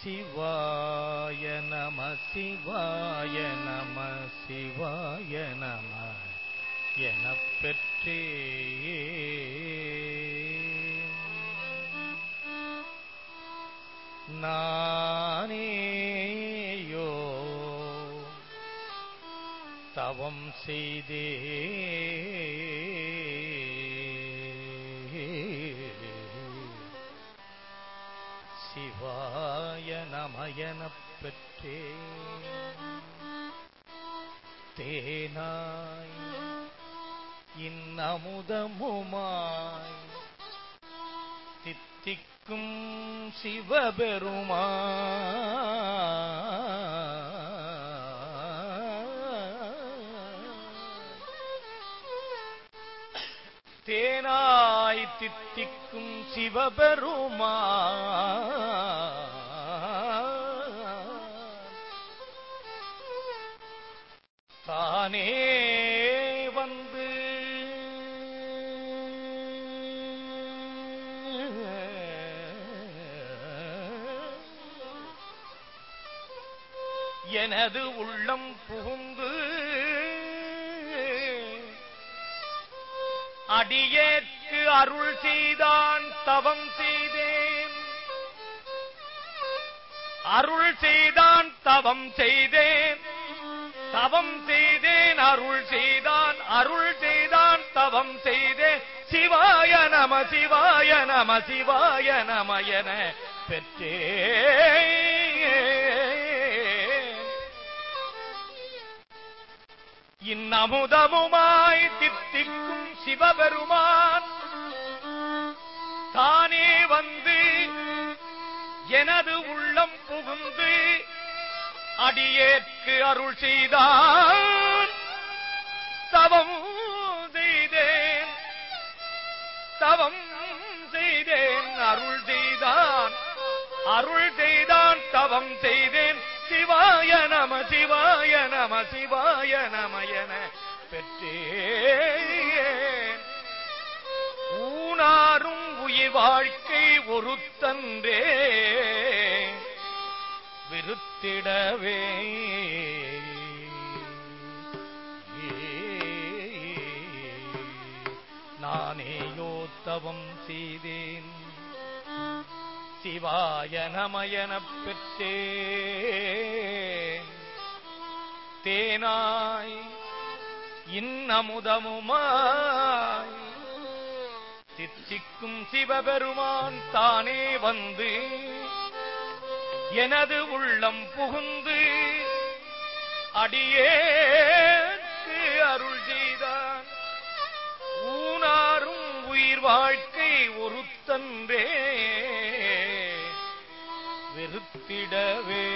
சிவாய நம சிவாய நம சிவாய நம எனப் பெற்றே நானேயோ தவம் செய்தே சிவாய நமயனப் பெற்றே தேனாய் இன்னமுதமுமாய் தித்திக்கும் சிவபெருமா தேனாய் தித்திக்கும் சிவபெருமா தானே வந்து எனது உள்ளம் புகுந்து அடியேற்கு அருள் செய்தான் தவம் செய்தேன் அருள் செய்தான் தவம் செய்தேன் தவம் செய்தேன் அருள் செய்தான் அருள் செய்தான் தவம் செய்தேன் சிவாய நம சிவாய நம சிவாய நம என பெற்றே இன்னமுதமுமாய் தித்திக்கும் சிவபெருமான் தானே வந்து எனது உள்ளம் புகுந்து அடியேற்கு அருள் செய்தான் தவம் செய்தேன் தவம் செய்தேன் அருள் செய்தான் அருள் செய்தான் தவம் செய்தேன் சிவாய நம சிவாய நம சிவாய நம என பெற்றேன் ஊனாரும் உயிர் வாழ்க்கை ஒருத்தன்றே விருத்திடவே நானேயோ தவம் செய்தேன் சிவாய நமயனப் பெற்றேன் தேனாய் இன்னமுதமுமாய் தித்திக்கும் சிவபெருமான் தானே வந்து எனது உள்ளம் புகுந்து அடியேற்கு அருள் செய்தான் ஊனாரும் உயிர் வாழ்க்கை ஒருத்தன்றே வெறுத்திடவே